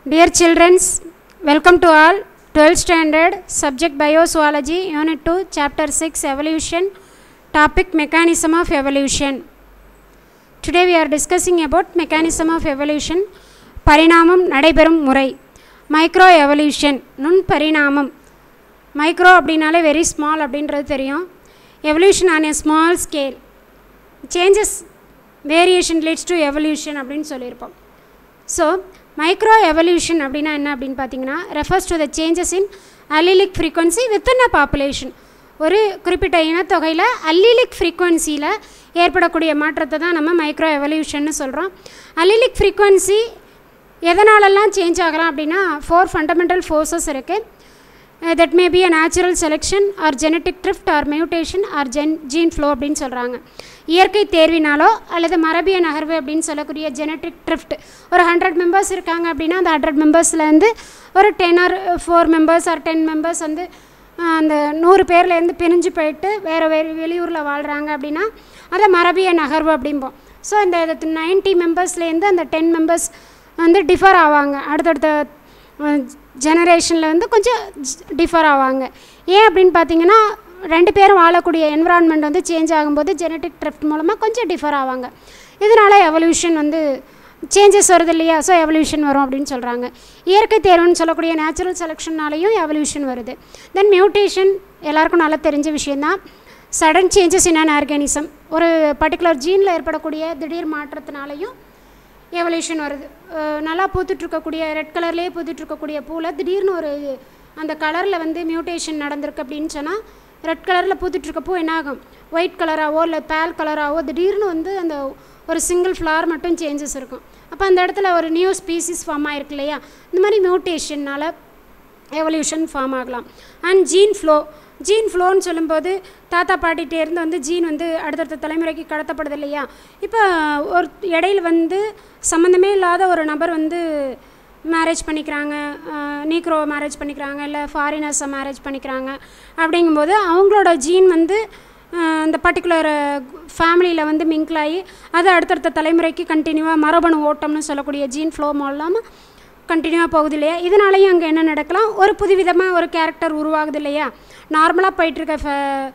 Dear children, welcome to all 12th standard subject biozoology unit 2 chapter 6 evolution topic mechanism of evolution. Today we are discussing about mechanism of evolution பரிணாமம் நடைபெறும் முறை micro evolution நுண் பரிணாமம் micro அப்படின்னாலே very small அப்படின்றது தெரியும் evolution on a small scale changes variation leads to evolution அப்படின்னு சொல்லியிருப்போம் ஸோ மைக்ரோ எவல்யூஷன் அப்படின்னா என்ன அப்படின்னு பார்த்தீங்கன்னா refers to the changes in allelic frequency within a population ஒரு குறிப்பிட்ட இனத்தொகையில் அல்லிலிக் ஃப்ரீக்வன்சியில் ஏற்படக்கூடிய மாற்றத்தை தான் நம்ம மைக்ரோ எவல்யூஷன்னு சொல்கிறோம் அல்லிலிக் ஃப்ரீக்வன்சி எதனாலெல்லாம் சேஞ்ச் ஆகலாம் அப்படின்னா ஃபோர் ஃபண்டமெண்டல் ஃபோர்ஸஸ் இருக்குது that may be a natural selection or genetic drift or mutation or ஜென் ஜீன் ஃப்ளோ அப்படின்னு சொல்கிறாங்க இயற்கை தேர்வினாலோ அல்லது மரபிய நகர்வு அப்படின்னு சொல்லக்கூடிய ஜெனட்டிக் ட்ரிஃப்ட் ஒரு ஹண்ட்ரட் மெம்பர்ஸ் இருக்காங்க அப்படின்னா அந்த ஹண்ட்ரட் மெம்பர்ஸ்லேருந்து ஒரு ten or four members or ten members வந்து அந்த நூறு பேர்லேருந்து பிரிஞ்சு போயிட்டு வேறு வேறு வெளியூரில் வாழ்கிறாங்க அப்படின்னா அதை மரபிய நகர்வு அப்படிம்போம் ஸோ இந்த நைன்ட்டி மெம்பர்ஸ்லேருந்து அந்த டென் மெம்பர்ஸ் வந்து டிஃபர் ஆவாங்க அடுத்தடுத்த ஜெனரேஷனில் வந்து கொஞ்சம் டிஃபர் ஆவாங்க ஏன் அப்படின்னு பார்த்தீங்கன்னா ரெண்டு பேரும் வாழக்கூடிய என்விரான்மெண்ட் வந்து சேஞ்ச் ஆகும்போது ஜெனட்டிக் ட்ரிஃப்ட் மூலமாக கொஞ்சம் டிஃபர் ஆவாங்க இதனால் எவல்யூஷன் வந்து சேஞ்சஸ் வருது இல்லையா ஸோ எவல்யூஷன் வரும் அப்படின்னு சொல்கிறாங்க இயற்கை தேர்வுன்னு சொல்லக்கூடிய நேச்சுரல் செலெக்ஷன்னாலையும் எவல்யூஷன் வருது தென் மியூட்டேஷன் எல்லாருக்கும் நல்லா தெரிஞ்ச விஷயந்தான் sudden changes in an organism ஒரு பர்டிகுலர் ஜீனில் ஏற்படக்கூடிய திடீர் மாற்றத்தினாலையும் எவல்யூஷன் வருது நல்லா பூத்துட்ருக்கக்கூடிய ரெட் கலர்லேயே பூத்துட்ருக்கக்கூடிய பூவில் திடீர்னு ஒரு அந்த கலரில் வந்து மியூட்டேஷன் நடந்திருக்கு அப்படின்னு சொன்னால் ரெட் கலரில் பூத்துட்ருக்க பூ என்னாகும் ஒயிட் கலராகவோ இல்லை பேல் கலராகவோ திடீர்னு வந்து அந்த ஒரு சிங்கிள் ஃப்ளவர் மட்டும் சேஞ்சஸ் இருக்கும் அப்போ அந்த இடத்துல ஒரு நியூ ஸ்பீசிஸ் ஃபார்ம் ஆகிருக்கு இல்லையா இந்த மாதிரி மியூட்டேஷனால் எவல்யூஷன் ஃபார்ம் ஆகலாம் அண்ட் ஜீன் ஃப்ளோ ஜீன் ஃப்ளோன்னு சொல்லும்போது தாத்தா பாட்டிகிட்டேருந்து வந்து ஜீன் வந்து அடுத்தடுத்த தலைமுறைக்கு கடத்தப்படுது இல்லையா இப்போ ஒரு இடையில வந்து சம்மந்தமே இல்லாத ஒரு நபர் வந்து மேரேஜ் பண்ணிக்கிறாங்க நீக்ரோ மேரேஜ் பண்ணிக்கிறாங்க இல்லை ஃபாரினர்ஸை மேரேஜ் பண்ணிக்கிறாங்க அப்படிங்கும்போது அவங்களோட ஜீன் வந்து அந்த பர்டிகுலர் ஃபேமிலியில் வந்து மிங்கிள் ஆகி அது அடுத்தடுத்த தலைமுறைக்கு கண்டினியூவாக மரபணு ஓட்டம்னு சொல்லக்கூடிய ஜீன் ஃப்ளோ மூலமாக கண்டினியூவாக போகுது இல்லையா இதனாலையும் அங்கே என்ன நடக்கலாம் ஒரு புதுவிதமாக ஒரு கேரக்டர் உருவாகுது இல்லையா நார்மலாக போயிட்டுருக்க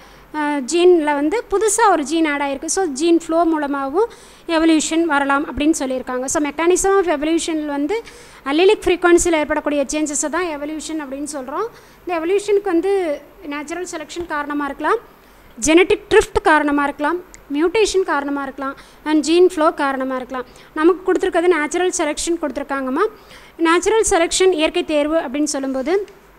ஜீனில் வந்து புதுசாக ஒரு ஜீன் ஆட் ஆகிருக்கு ஸோ ஜீன் ஃப்ளோ மூலமாகவும் எவல்யூஷன் வரலாம் அப்படின்னு சொல்லியிருக்காங்க ஸோ மெக்கானிசம் ஆஃப் எவல்யூஷனில் வந்து அல்லிலிக் ஃப்ரீக்வன்சியில் ஏற்படக்கூடிய சேஞ்சஸை தான் எவல்யூஷன் அப்படின்னு சொல்கிறோம் இந்த எவல்யூஷனுக்கு வந்து நேச்சுரல் செலெக்ஷன் காரணமாக இருக்கலாம் ஜெனட்டிக் ட்ரிஃப்ட் காரணமாக இருக்கலாம் மியூட்டேஷன் காரணமாக இருக்கலாம் அண்ட் ஜீன் ஃப்ளோ காரணமாக இருக்கலாம் நமக்கு கொடுத்துருக்கிறது நேச்சுரல் செலெக்ஷன் கொடுத்துருக்காங்கம்மா நேச்சுரல் செலெக்ஷன் இயற்கை தேர்வு அப்படின்னு சொல்லும்போது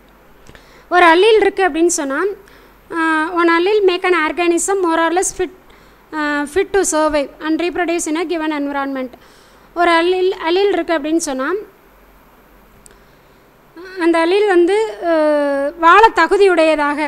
ஒரு அல்லீல் இருக்குது அப்படின்னு சொன்னால் one allele make an organism more or less fit fit to survive and reproduce in a given environment ஒரு அல்லீல் அல்லீல் இருக்குது அப்படின்னு சொன்னால் அந்த அல்லீல் வந்து வாழ தகுதியுடையதாக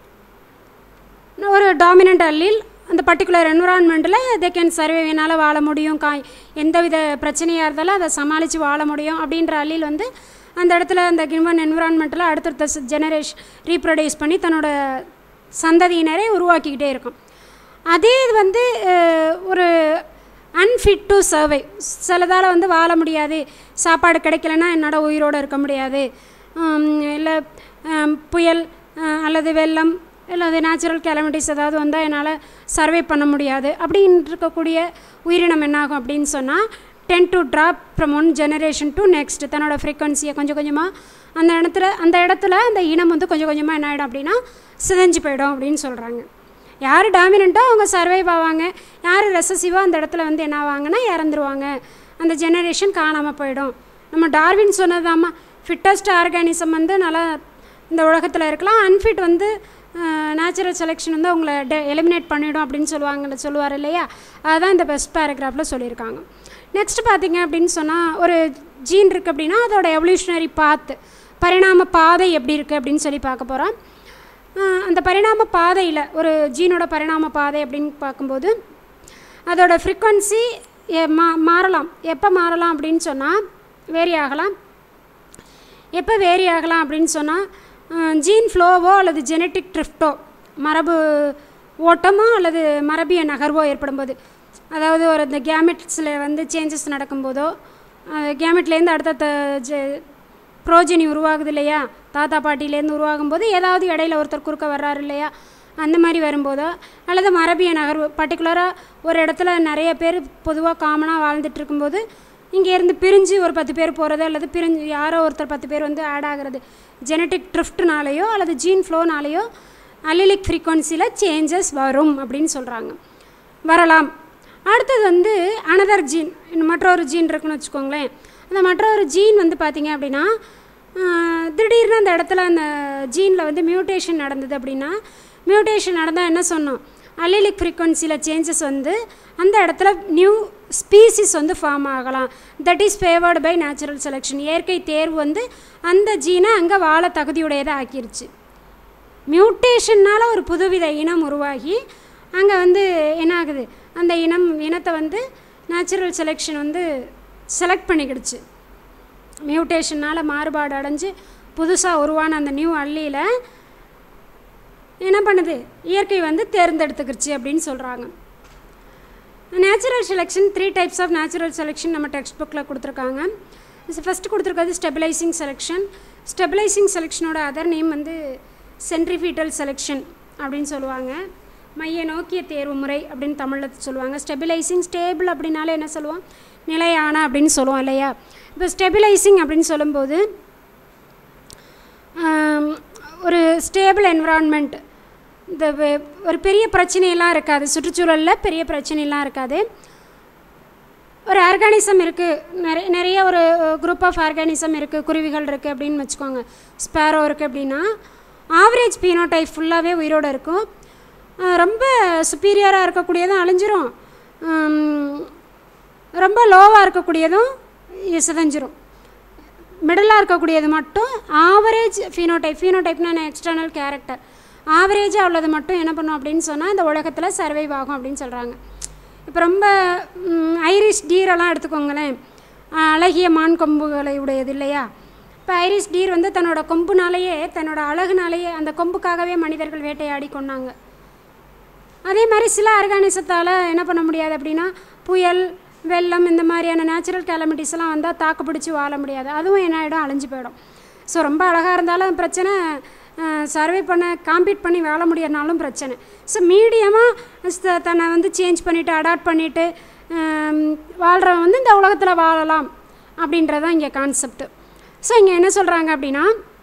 ஒரு டாமினண்ட் அல்லீல் அந்த பர்டிகுலர் என்விரான்மெண்ட்டில் தே கேன் சர்வே என்னால் வாழ முடியும் காய் எந்தவித பிரச்சனையாக இருந்தாலும் அதை சமாளித்து வாழ முடியும் அப்படின்ற அல்லீல் வந்து அந்த இடத்துல அந்த கிவன் என்விரான்மெண்ட்டில் அடுத்தடுத்த ஜெனரேஷன் ரீப்ரொடியூஸ் பண்ணி தன்னோட சந்ததியினரை உருவாக்கிக்கிட்டே இருக்கும் அதே இது வந்து ஒரு அன்ஃபிட் டு சர்வை சிலதால் வந்து வாழ முடியாது சாப்பாடு கிடைக்கலன்னா என்னோட உயிரோடு இருக்க முடியாது இல்லை புயல் அல்லது வெள்ளம் அல்லது நேச்சுரல் கேலமிட்டிஸ் ஏதாவது வந்தால் என்னால் சர்வே பண்ண முடியாது அப்படின்னு இருக்கக்கூடிய உயிரினம் என்னாகும் அப்படின்னு சொன்னால் tend to drop from one generation to next தன்னோட ஃப்ரீக்வன்சியை கொஞ்சம் கொஞ்சமாக அந்த இடத்துல அந்த இடத்துல அந்த இனம் வந்து கொஞ்சம் கொஞ்சமாக என்ன ஆகிடும் அப்படின்னா சிதைஞ்சு போயிடும் அப்படின்னு சொல்கிறாங்க யார் டாமினண்ட்டோ அவங்க சர்வைவ் ஆவாங்க யார் ரெசசிவாக அந்த இடத்துல வந்து என்ன ஆவாங்கன்னா இறந்துருவாங்க அந்த ஜெனரேஷன் காணாமல் போயிடும் நம்ம டார்வின் சொன்னதாம்மா ஃபிட்டஸ்ட் ஆர்கானிசம் வந்து நல்லா இந்த உலகத்தில் இருக்கலாம் அன்ஃபிட் வந்து நேச்சுரல் செலெக்ஷன் வந்து அவங்கள டெ எலிமினேட் பண்ணிவிடும் அப்படின்னு சொல்லுவாங்க சொல்லுவார் இல்லையா அதுதான் இந்த பெஸ்ட் பேராகிராஃபில் சொல்லியிருக்காங்க நெக்ஸ்ட் பார்த்திங்க அப்படின்னு சொன்னால் ஒரு ஜீன் இருக்குது அப்படின்னா அதோட எவல்யூஷனரி பாத்து பரிணாம பாதை எப்படி இருக்குது அப்படின்னு சொல்லி பார்க்க போகிறோம் அந்த பரிணாம பாதையில் ஒரு ஜீனோட பரிணாம பாதை அப்படின்னு பார்க்கும்போது அதோட ஃப்ரீக்வன்சி மா மாறலாம் எப்போ மாறலாம் அப்படின்னு சொன்னால் வேரி ஆகலாம் எப்போ வேரி ஆகலாம் அப்படின்னு சொன்னால் ஜீன் ஃப்ளோவோ அல்லது ஜெனட்டிக் ட்ரிஃப்டோ மரபு ஓட்டமோ அல்லது மரபிய நகர்வோ ஏற்படும்போது அதாவது ஒரு இந்த கேமெட்ஸில் வந்து சேஞ்சஸ் நடக்கும்போதோ கேமெட்லேருந்து அடுத்தடுத்த ஜெ ப்ரோஜனி உருவாகுது இல்லையா தாத்தா பாட்டிலேருந்து உருவாகும் போது ஏதாவது இடையில ஒருத்தர் குறுக்க வர்றாரு இல்லையா அந்த மாதிரி வரும்போதோ அல்லது மரபிய நகர்வு பர்டிகுலராக ஒரு இடத்துல நிறைய பேர் பொதுவாக காமனாக வாழ்ந்துட்டு இருக்கும்போது இங்கேருந்து பிரிஞ்சு ஒரு பத்து பேர் போகிறது அல்லது பிரிஞ்சு யாரோ ஒருத்தர் பத்து பேர் வந்து ஆட் ஆகிறது ஜெனட்டிக் ட்ரிஃப்ட்னாலேயோ அல்லது ஜீன் ஃப்ளோனாலேயோ அல்லிலிக் ஃப்ரீக்வன்சியில் சேஞ்சஸ் வரும் அப்படின்னு சொல்கிறாங்க வரலாம் அடுத்தது வந்து அனதர் ஜீன் மற்றொரு ஜீன் இருக்குன்னு வச்சுக்கோங்களேன் அந்த மற்றொரு ஜீன் வந்து பார்த்திங்க அப்படின்னா ஆஹ், திடீர்னு அந்த இடத்துல அந்த ஜீனில் வந்து மியூட்டேஷன் நடந்தது அப்படின்னா மியூட்டேஷன் நடந்தால் என்ன சொன்னோம் அல்லிலிக் ஃப்ரீக்வன்சியில் சேஞ்சஸ் வந்து அந்த இடத்துல நியூ ஸ்பீசிஸ் வந்து ஃபார்ம் ஆகலாம் that is favoured by natural selection இயற்கை தேர்வு வந்து அந்த ஜீனை அங்கே வாழ தகுதியுடையதாக ஆக்கிருச்சு மியூட்டேஷன்னால் ஒரு புதுவித இனம் உருவாகி அங்கே வந்து என்ன ஆகுது அந்த இனம் இனத்தை வந்து நேச்சுரல் செலெக்ஷன் வந்து செலக்ட் பண்ணிக்கிடுச்சு மியூட்டேஷனால் மாறுபாடு அடைஞ்சு புதுசாக உருவான அந்த நியூ அள்ளியில் என்ன பண்ணுது இயற்கை வந்து தேர்ந்தெடுத்துக்கிருச்சு அப்படின்னு சொல்கிறாங்க natural selection three types of natural selection நம்ம டெக்ஸ்ட் புக்கில் கொடுத்துருக்காங்க ஃபஸ்ட்டு கொடுத்துருக்கிறது ஸ்டெபிலைசிங் செலெக்ஷன் ஸ்டெபிலைசிங் செலெக்ஷனோட அதர் நேம் வந்து சென்ட்ரிஃபீட்டல் செலெக்ஷன் அப்படின்னு சொல்லுவாங்க மைய நோக்கிய தேர்வு முறை அப்படின்னு தமிழில் சொல்லுவாங்க ஸ்டெபிலைசிங் ஸ்டேபிள் அப்படின்னாலே என்ன சொல்லுவோம் நிலையான அப்படின்னு சொல்லுவோம் இல்லையா இப்போ ஸ்டெபிலைசிங் அப்படின்னு சொல்லும்போது ஆம், ஒரு ஸ்டேபிள் என்விரான்மெண்ட் இந்த வெ- ஒரு பெரிய பிரச்சனையெல்லாம் இருக்காது சுற்றுச்சூழலில் பெரிய பிரச்சனையெல்லாம் இருக்காது ஒரு ஆர்கானிசம் இருக்குது நிறைய நிறைய ஒரு குரூப் ஆஃப் ஆர்கானிசம் இருக்குது குருவிகள் இருக்குது அப்படின்னு வச்சுக்கோங்க ஸ்பேரோ இருக்குது அப்படின்னா ஆவரேஜ் பீனோடைப் ஃபுல்லாகவே உயிரோடு இருக்கும் அஹ் ரொம்ப சுப்பீரியராக இருக்கக்கூடியதும் அழிஞ்சிரும் உம், ரொம்ப லோவாக இருக்கக்கூடியதும் சிதைஞ்சிரும் மிடலாக இருக்கக்கூடியது மட்டும் ஆவரேஜ் ஃபீனோடைப் ஃபீனோடைப்னா எக்ஸ்டர்னல் கேரக்டர் ஆவரேஜாக உள்ளது மட்டும் என்ன பண்ணும் அப்படின்னு சொன்னால் இந்த உலகத்தில் சர்வைவ் ஆகும் அப்படின்னு சொல்கிறாங்க இப்போ ரொம்ப ம், ஐரிஷ் டீரெல்லாம் எடுத்துக்கோங்களேன் அஹ், அழகிய மான் கொம்புகளை உடையது இல்லையா இப்போ ஐரிஷ் டீர் வந்து தன்னோட கொம்புனாலேயே தன்னோட அழகுனாலேயே அந்த கொம்புக்காகவே மனிதர்கள் வேட்டையாடி கொண்டாங்க அதே மாதிரி சில ஆர்கானிசத்தால் என்ன பண்ண முடியாது அப்படின்னா புயல் வெள்ளம் இந்த மாதிரியான நேச்சுரல் கேலமிட்டிஸ் எல்லாம் வந்தால் தாக்கு பிடிச்சி வாழ முடியாது அதுவும் என்ன ஆகிடும் அழிஞ்சு போயிடும் ஸோ ரொம்ப அழகாக இருந்தாலும் பிரச்சனை சர்வே பண்ண காம்பீட் பண்ணி வாழ முடியறனாலும் பிரச்சனை ஸோ மீடியமாக தன்னை வந்து சேஞ்ச் பண்ணிவிட்டு அடாப்ட் பண்ணிவிட்டு வாழ்கிறவன் வந்து இந்த உலகத்தில் வாழலாம் அப்படின்றது தான் இங்கே கான்செப்ட் ஸோ இங்கே என்ன சொல்கிறாங்க அப்படின்னா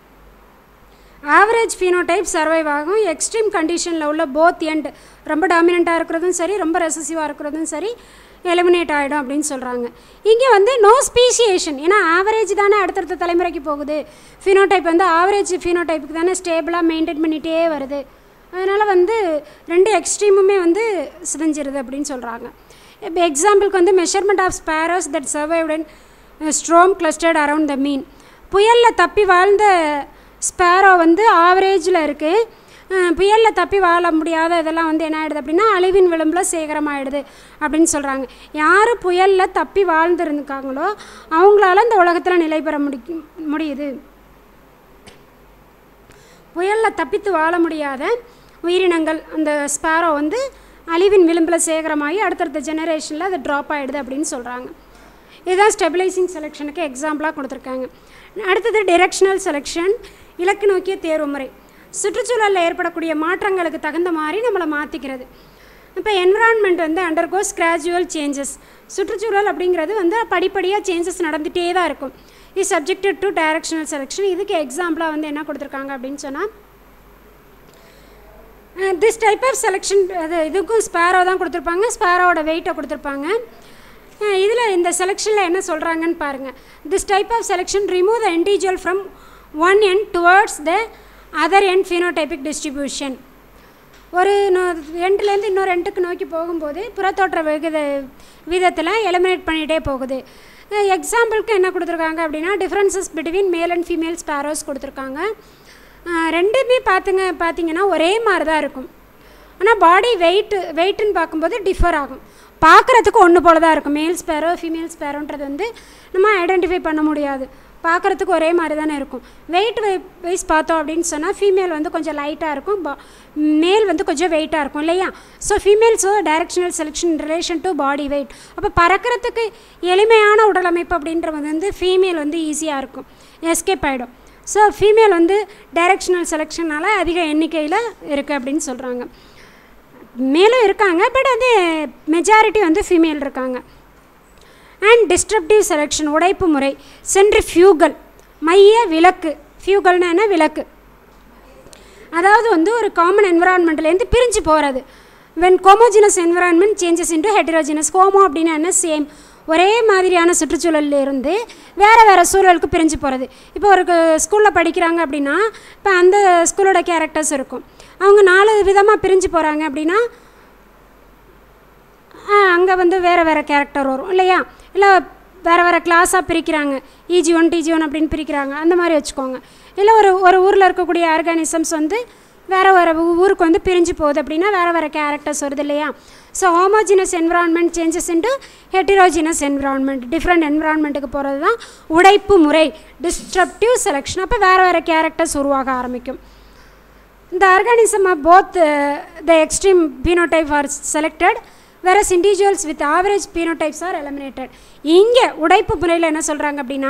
ஆவரேஜ் ஃபீனோடைப் சர்வைவ் ஆகும் எக்ஸ்ட்ரீம் கண்டிஷனில் உள்ள போத் எண்ட் ரொம்ப டாமினண்ட்டாக இருக்கிறதும் சரி ரொம்ப ரெசசிவாக இருக்கிறதும் சரி எலிமினேட் ஆகிடும் அப்படின்னு சொல்கிறாங்க இங்கே வந்து நோ ஸ்பீசியேஷன் ஏன்னா ஆவரேஜ் தானே அடுத்தடுத்த தலைமுறைக்கு போகுது ஃபீனோடைப் வந்து ஆவரேஜ் ஃபீனோடைப்புக்கு தானே ஸ்டேபிளாக மெயின்டைன் பண்ணிகிட்டே வருது அதனால் வந்து ரெண்டு எக்ஸ்ட்ரீமுமே வந்து சிதைஞ்சிருது அப்படின்னு சொல்கிறாங்க இப்போ எக்ஸாம்பிளுக்கு வந்து measurement of sparrows that survived and storm clustered around the mean புயலில் தப்பி வாழ்ந்த ஸ்பேரோ வந்து ஆவரேஜில் இருக்குது புயலில் தப்பி வாழ முடியாத இதெல்லாம் வந்து என்ன ஆகிடுது அப்படின்னா அழிவின் விளிம்பில் சேகரமாயிடுது அப்படின்னு சொல்கிறாங்க யார் புயலில் தப்பி வாழ்ந்துருந்துக்காங்களோ அவங்களால இந்த உலகத்தில் நிலை பெற முடி முடியுது புயலில் தப்பித்து வாழ முடியாத உயிரினங்கள் அந்த ஸ்பேரோ வந்து அழிவின் விளிம்பில் சேகரமாகி அடுத்தடுத்த ஜெனரேஷனில் அது ட்ராப் ஆகிடுது அப்படின்னு சொல்கிறாங்க இதுதான் ஸ்டெபிலைசிங் செலெக்ஷனுக்கு எக்ஸாம்பிளாக கொடுத்துருக்காங்க அடுத்தது டிரெக்ஷனல் செலெக்ஷன் இலக்கு நோக்கிய தேர்வு முறை சுற்றுச்சூழலில் ஏற்படக்கூடிய மாற்றங்களுக்கு தகுந்த மாதிரி நம்மளை மாற்றிக்கிறது இப்போ என்விரான்மெண்ட் வந்து அண்டர்கோஸ் கிராஜுவல் சேஞ்சஸ் சுற்றுச்சூழல் அப்படிங்கிறது வந்து படிப்படியாக சேஞ்சஸ் நடந்துகிட்டே தான் இருக்கும் இது சப்ஜெக்டட் டு டைரக்ஷனல் செலெக்ஷன் இதுக்கு எக்ஸாம்பிளாக வந்து என்ன கொடுத்துருக்காங்க அப்படின்னு சொன்னால் திஸ் டைப் ஆஃப் செலெக்ஷன் அது இதுக்கும் ஸ்பேரோ தான் கொடுத்துருப்பாங்க ஸ்பேரோட வெயிட்டை கொடுத்துருப்பாங்க இதில் இந்த செலெக்ஷனில் என்ன சொல்கிறாங்கன்னு பாருங்கள் this type of selection remove the individual from one end towards the other end phenotypic distribution ஒரு எண்ட்லேருந்து இன்னொரு எண்டுக்கு நோக்கி போகும்போது புறத்தோற்ற விகித விதத்தில் எலிமினேட் பண்ணிகிட்டே போகுது எக்ஸாம்பிளுக்கு என்ன கொடுத்துருக்காங்க அப்படின்னா differences between male and female sparrows கொடுத்துருக்காங்க அஹ் ரெண்டுமே பார்த்துங்க பார்த்தீங்கன்னா ஒரே மாதிரி தான் இருக்கும் ஆனால் பாடி வெயிட்டு வெயிட்டுன்னு பார்க்கும்போது டிஃபர் ஆகும் பார்க்குறதுக்கு ஒன்று போல தான் இருக்கும் மேல் ஸ்பேரோ ஃபீமேல் ஸ்பேரோன்றது வந்து நம்ம ஐடென்டிஃபை பண்ண முடியாது பார்க்குறதுக்கு ஒரே மாதிரி தானே இருக்கும் வெயிட் வைஸ் பார்த்தோம் அப்படின்னு சொன்னால் ஃபீமேல் வந்து கொஞ்சம் லைட்டாக இருக்கும் மேல் வந்து கொஞ்சம் வெயிட்டாக இருக்கும் இல்லையா ஸோ ஃபீமேல்ஸோ directional selection relation to body weight அப்போ பறக்கிறதுக்கு எளிமையான உடலமைப்பு அப்படின்றது வந்து ஃபீமேல் வந்து ஈஸியாக இருக்கும் எஸ்கேப் ஆகிடும் ஸோ ஃபீமேல் வந்து டைரக்ஷனல் செலெக்ஷனால் அதிக எண்ணிக்கையில் இருக்குது அப்படின்னு சொல்கிறாங்க மேலும் இருக்காங்க பட் அது மெஜாரிட்டி வந்து ஃபீமேல் இருக்காங்க அண்ட் டிஸ்ட்ரப்டிவ் செலெக்ஷன் உடைப்பு முறை சென்று ஃபியூகல் மைய விளக்கு ஃபியூகல்னா என்ன விளக்கு அதாவது வந்து ஒரு காமன் என்விரான்மெண்ட்லேருந்து பிரிஞ்சு போகிறது when homogeneous environment changes into heterogeneous homo அப்படின்னா என்ன சேம் ஒரே மாதிரியான சுற்றுச்சூழலில் இருந்து வேறு வேறு சூழலுக்கு பிரிஞ்சு போகிறது இப்போ ஒரு ஸ்கூலில் படிக்கிறாங்க அப்படின்னா இப்போ அந்த ஸ்கூலோட கேரக்டர்ஸ் இருக்கும் அவங்க நாலு விதமாக பிரிஞ்சு போகிறாங்க அப்படின்னா அங்கே வந்து வேறு வேறு கேரக்டர் வரும் இல்லையா இல்லை வேறு வேறு கிளாஸாக பிரிக்கிறாங்க இஜி ஒன் டிஜி ஒன் அப்படின்னு பிரிக்கிறாங்க அந்த மாதிரி வச்சுக்கோங்க இல்லை ஒரு ஒரு ஊரில் இருக்கக்கூடிய ஆர்கானிசம்ஸ் வந்து வேறு வேறு ஊருக்கு வந்து பிரிஞ்சு போகுது அப்படின்னா வேறு வேறு கேரக்டர்ஸ் வருது இல்லையா so homogeneous environment changes into heterogeneous environment different என்விரான்மெண்ட்டுக்கு போகிறது தான் உடைப்பு முறை டிஸ்ட்ரப்டிவ் செலெக்ஷன் அப்போ வேறு வேறு கேரக்டர்ஸ் உருவாக ஆரம்பிக்கும் இந்த organism of both the extreme phenotype are selected whereas individuals with average phenotypes are eliminated இங்கே உடைப்பு முறையில் என்ன சொல்கிறாங்க அப்படின்னா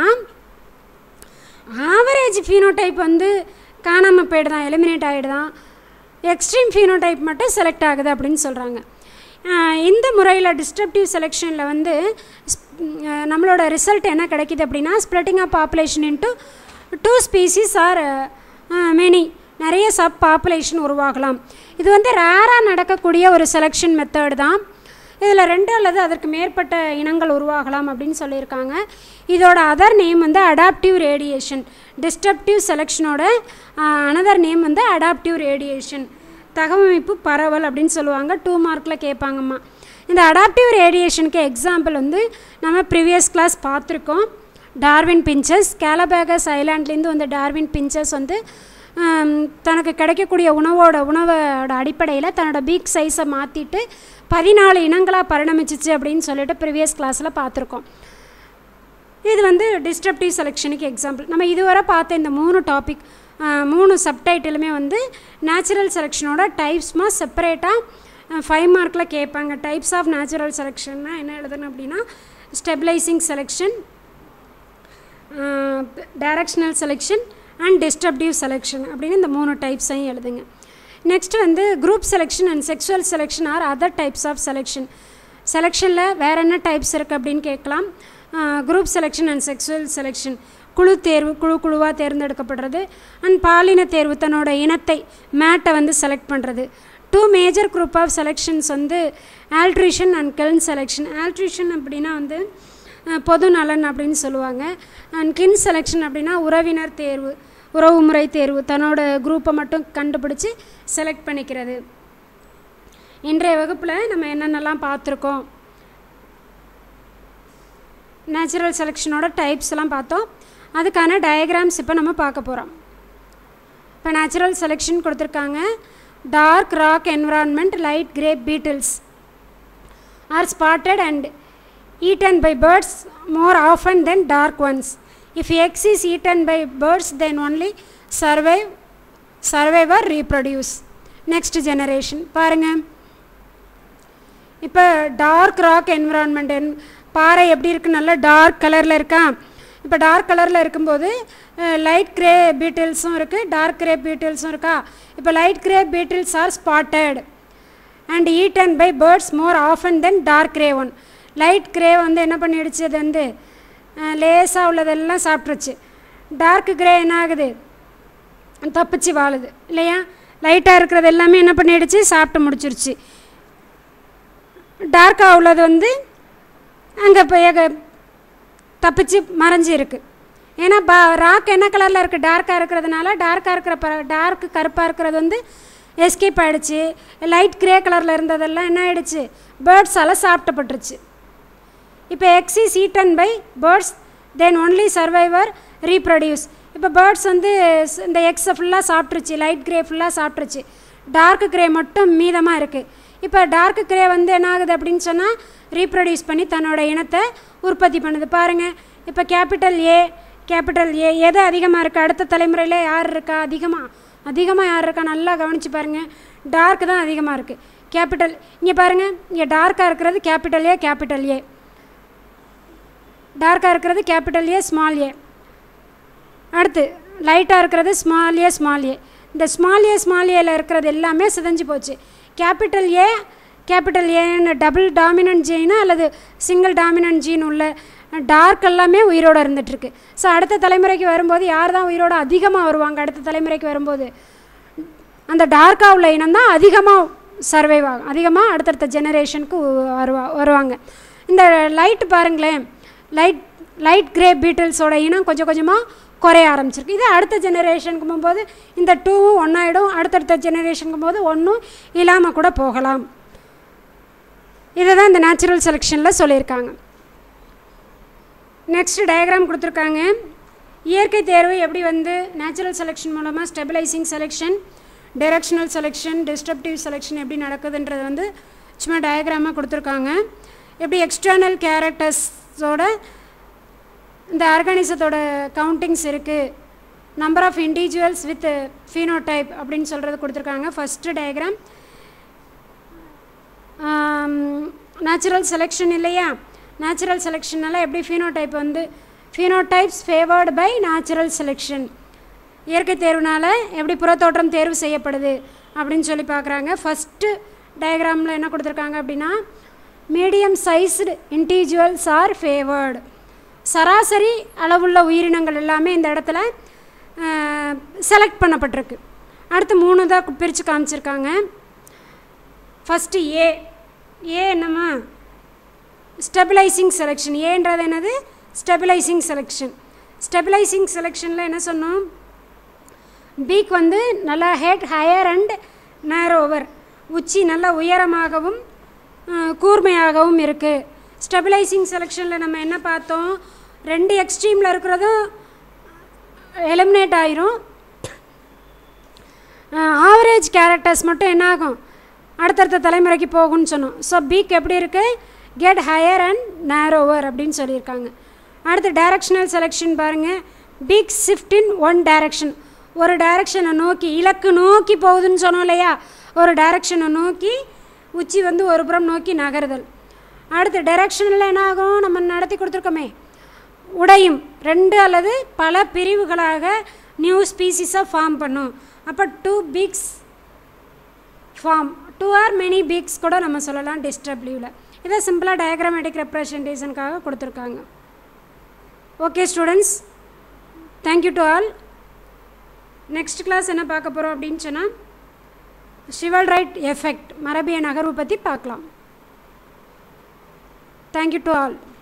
ஆவரேஜ் ஃபீனோடைப் வந்து காணாமல் போயிடுதான் எலிமினேட் ஆகிடுதான் எக்ஸ்ட்ரீம் ஃபீனோடைப் மட்டும் செலக்ட் ஆகுது அப்படின்னு சொல்கிறாங்க இந்த முறையில் டிஸ்ட்ரப்டிவ் செலெக்ஷனில் வந்து நம்மளோட ரிசல்ட் என்ன கிடைக்கிது அப்படின்னா splitting of population into two species or many நிறைய சப் பாப்புலேஷன் உருவாகலாம் இது வந்து ரேராக நடக்கக்கூடிய ஒரு செலெக்ஷன் மெத்தட் தான் இதில் ரெண்டு அல்லது அதற்கு மேற்பட்ட இனங்கள் உருவாகலாம் அப்படின்னு சொல்லியிருக்காங்க இதோட அதர் நேம் வந்து அடாப்டிவ் ரேடியேஷன் டிஸ்ட்ரப்டிவ் செலெக்ஷனோட அனதர் நேம் வந்து அடாப்டிவ் ரேடியேஷன் தகவமைப்பு பரவல் அப்படின்னு சொல்லுவாங்க டூ மார்க்கில் கேட்பாங்கம்மா இந்த அடாப்டிவ் ரேடியேஷனுக்கு எக்ஸாம்பிள் வந்து நம்ம ப்ரீவியஸ் கிளாஸ் பார்த்துருக்கோம் டார்வின் பிஞ்சஸ் கேலபேகஸ் ஐலாண்ட்லேருந்து வந்த டார்வின் பிஞ்சஸ் வந்து தனக்கு கிடைக்கக்கூடிய உணவோட உணவோட அடிப்படையில் தன்னோட பீக் சைஸை மாற்றிட்டு பதினாலு இனங்களாக பரிணமிச்சிச்சு அப்படின்னு சொல்லிட்டு ப்ரீவியஸ் கிளாஸில் பார்த்துருக்கோம் இது வந்து டிஸ்ட்ரப்டிவ் செலெக்ஷனுக்கு எக்ஸாம்பிள் நம்ம இதுவரை பார்த்த இந்த மூணு டாபிக் மூணு சப்டைட்டிலுமே வந்து நேச்சுரல் செலெக்ஷனோட டைப்ஸ்மாக செப்பரேட்டாக ஃபைவ் மார்க்கில் கேட்பாங்க டைப்ஸ் ஆஃப் நேச்சுரல் செலெக்ஷன்னா என்ன எழுதணும் அப்படின்னா stabilising selection directional selection and disruptive selection அப்படின்னு இந்த மூணு டைப்ஸையும் எழுதுங்க நெக்ஸ்ட் வந்து group selection and sexual selection or other types of selection செலெக்ஷனில் வேறு என்ன டைப்ஸ் இருக்குது அப்படின்னு கேட்கலாம் group selection and sexual selection குழு தேர்வு குழு குழுவாக தேர்ந்தெடுக்கப்படுறது அண்ட் பாலின தேர்வு தன்னோட இனத்தை மேட்டை வந்து செலக்ட் பண்ணுறது two major group of selections வந்து ஆல்ட்ரிஷன் அண்ட் கெல்ன் செலெக்ஷன் ஆல்ட்ரிஷன் அப்படின்னா வந்து பொது நலன் அப்படின்னு சொல்லுவாங்க அண்ட் கின் செலெக்ஷன் அப்படின்னா உறவினர் தேர்வு உறவு முறை தேர்வு தன்னோட குரூப்பை மட்டும் கண்டுபிடிச்சி செலக்ட் பண்ணிக்கிறது இன்றைய வகுப்பில் நம்ம என்னென்னலாம் பார்த்துருக்கோம் நேச்சுரல் செலெக்ஷனோட டைப்ஸ் எல்லாம் பார்த்தோம் அதுக்கான டயக்ராம்ஸ் இப்போ நம்ம பார்க்க போகிறோம் இப்போ நேச்சுரல் செலெக்ஷன் கொடுத்துருக்காங்க dark rock environment light grey beetles are spotted and eaten by birds more often than dark ones. If eggs is eaten by birds, then only survive, survive or reproduce. Next generation பாருங்கள் இப்போ dark rock environment என் பாறை எப்படி இருக்குது நல்லா dark கலரில் இருக்கா இப்போ dark கலரில் இருக்கும்போது லைட் கிரே பீட்டில்ஸும் இருக்குது டார்க் கிரே பீட்டில்ஸும் இருக்கா இப்போ light grey beetles are spotted and eaten by birds more often than dark grey one light grey வந்து என்ன பண்ணிடுச்சு அது வந்து லேசாக உள்ளதெல்லாம் சாப்பிட்ருச்சு டார்க் கிரே என்ன ஆகுது தப்பிச்சு வாழுது இல்லையா லைட்டாக இருக்கிறது எல்லாமே என்ன பண்ணிடுச்சு சாப்பிட்டு முடிச்சிருச்சு டார்க்காக உள்ளது வந்து அங்கே இப்போ தப்பிச்சு மறைஞ்சி இருக்குது ஏன்னா பா ராக் என்ன கலரில் இருக்குது டார்க்காக இருக்கிறதுனால டார்க்காக இருக்கிற ப டார்க் கருப்பாக இருக்கிறது வந்து எஸ்கேப் ஆகிடுச்சு லைட் கிரே கலரில் இருந்ததெல்லாம் என்ன ஆகிடுச்சு பேர்ட்ஸால் சாப்பிட்டப்பட்டுருச்சு இப்போ X is eaten by birds then only survivor reproduce இப்போ பேர்ட்ஸ் வந்து இந்த எக்ஸை ஃபுல்லாக சாப்பிட்ருச்சு லைட் கிரே ஃபுல்லாக சாப்பிட்ருச்சு டார்க் கிரே மட்டும் மீதமாக இருக்குது இப்போ டார்க் கிரே வந்து என்ன ஆகுது அப்படின்னு சொன்னால் ரீப்ரொடியூஸ் பண்ணி தன்னோட இனத்தை உற்பத்தி பண்ணுது பாருங்கள் இப்போ கேபிட்டல் ஏ கேபிட்டல் ஏ எது அதிகமாக இருக்குது அடுத்த தலைமுறையில் யார் இருக்கா அதிகமாக அதிகமாக யார் இருக்கா நல்லா கவனித்து பாருங்கள் டார்க் தான் அதிகமாக இருக்குது கேபிட்டல் இங்கே பாருங்கள் இங்கே டார்க்காக இருக்கிறது கேபிட்டல் ஏ கேபிட்டல் ஏ டார்க்காக இருக்கிறது கேபிட்டல் ஏ ஸ்மால் ஏ அடுத்து லைட்டாக இருக்கிறது ஸ்மால் ஏ ஸ்மால் ஏ இந்த ஸ்மால் ஏ ஸ்மால் ஏல இருக்கிறது எல்லாமே சிதைஞ்சு போச்சு கேபிட்டல் ஏ கேபிட்டல் ஏன்னு டபுள் டாமினன்ட் ஜீனா அல்லது சிங்கிள் டாமினன்ட் ஜீன் உள்ள டார்க் எல்லாமே உயிரோடு இருந்துகிட்ருக்கு ஸோ அடுத்த தலைமுறைக்கு வரும்போது யார் தான் உயிரோடு அதிகமாக வருவாங்க அடுத்த தலைமுறைக்கு வரும்போது அந்த டார்க்காக உள்ள இனம் தான் அதிகமாக சர்வைவ் ஆகும் அதிகமாக அடுத்தடுத்த ஜெனரேஷனுக்கு வருவா வருவாங்க இந்த லைட் பாருங்களேன் லைட் லைட் கிரே பீட்டில்ஸோட இனம் கொஞ்சம் கொஞ்சமாக குறைய ஆரம்பிச்சிருக்கு இது அடுத்த ஜெனரேஷனுக்கு போகும்போது இந்த டூவும் ஒன்றாயிடும் அடுத்தடுத்த ஜெனரேஷனுக்கு போது ஒன்றும் இல்லாமல் கூட போகலாம் இதை தான் இந்த நேச்சுரல் செலெக்ஷனில் சொல்லியிருக்காங்க நெக்ஸ்ட் டயக்ராம் கொடுத்துருக்காங்க இயற்கை தேர்வு எப்படி வந்து நேச்சுரல் செலெக்ஷன் மூலமாக stabilising selection directional selection disruptive selection எப்படி நடக்குதுன்றது வந்து சும்மா டயக்ராமாக கொடுத்துருக்காங்க எப்படி எக்ஸ்டர்னல் கேரக்டர்ஸோட இந்த ஆர்கானிசத்தோட கவுண்டிங்ஸ் இருக்குது number of individuals with phenotype அப்படின்னு சொல்கிறது கொடுத்துருக்காங்க ஃபஸ்ட்டு டயக்ராம் நேச்சுரல் செலெக்ஷன் இல்லையா நேச்சுரல் செலெக்ஷனால் எப்படி ஃபீனோடைப் வந்து phenotypes favoured by natural selection இயற்கை தேர்வுனால் எப்படி புறத்தோற்றம் தேர்வு செய்யப்படுது அப்படின்னு சொல்லி பார்க்குறாங்க ஃபஸ்ட்டு டயக்ராமில் என்ன கொடுத்துருக்காங்க அப்படின்னா medium sized individuals are favoured சராசரி அளவுள்ள உயிரினங்கள் எல்லாமே இந்த இடத்துல செலக்ட் பண்ணப்பட்டிருக்கு அடுத்து மூணு தான் பிரித்து காமிச்சிருக்காங்க ஃபஸ்ட்டு ஏ ஏ என்னம்மா ஸ்டெபிலைசிங் செலெக்ஷன் ஏன்றது என்னது ஸ்டெபிலைசிங் செலெக்ஷன் ஸ்டெபிலைசிங் செலெக்ஷனில் என்ன சொன்னோம் பீக் வந்து நல்லா ஹெட் ஹையர் அண்ட் நேரோவர் உச்சி நல்ல உயரமாகவும் கூர்மையாகவும் இருக்குது ஸ்டெபிலைசிங் செலெக்ஷனில் நம்ம என்ன பார்த்தோம் ரெண்டு எக்ஸ்ட்ரீமில் இருக்கிறதும் எலிமினேட் ஆயிரும் ஆவரேஜ் கேரக்டர்ஸ் மட்டும் என்ன ஆகும் அடுத்தடுத்த தலைமுறைக்கு போகும்னு சொன்னோம் ஸோ பீக் எப்படி இருக்குது கெட் ஹையர் அண்ட் நேரோவர் அப்படின்னு சொல்லியிருக்காங்க அடுத்து டைரக்ஷனல் செலெக்ஷன் பாருங்கள் peak shift in one direction ஒரு டைரக்ஷனை நோக்கி இலக்கு நோக்கி போகுதுன்னு சொன்னோம் இல்லையா ஒரு டைரக்ஷனை நோக்கி உச்சி வந்து ஒரு புறம் நோக்கி நகருதல் அடுத்து டைரக்ஷனில் என்ன ஆகும் நம்ம நடத்தி கொடுத்துருக்கோமே உடையும் ரெண்டு அல்லது பல பிரிவுகளாக நியூ ஸ்பீசிஸாக ஃபார்ம் பண்ணும் அப்போ two peaks form two or many peaks கூட நம்ம சொல்லலாம் டிஸ்டர்ப்ளியூவில் இதை சிம்பிளாக டயக்ராமேட்டிக் ரெப்ரசன்டேஷனுக்காக கொடுத்துருக்காங்க okay students thank you to all next class என்ன பார்க்க போகிறோம் அப்படின்னு சொன்னால் சிவல் ரைட் எஃபெக்ட் மரபிய நகர்வு பற்றி பார்க்கலாம் தேங்க்யூ டு ஆல்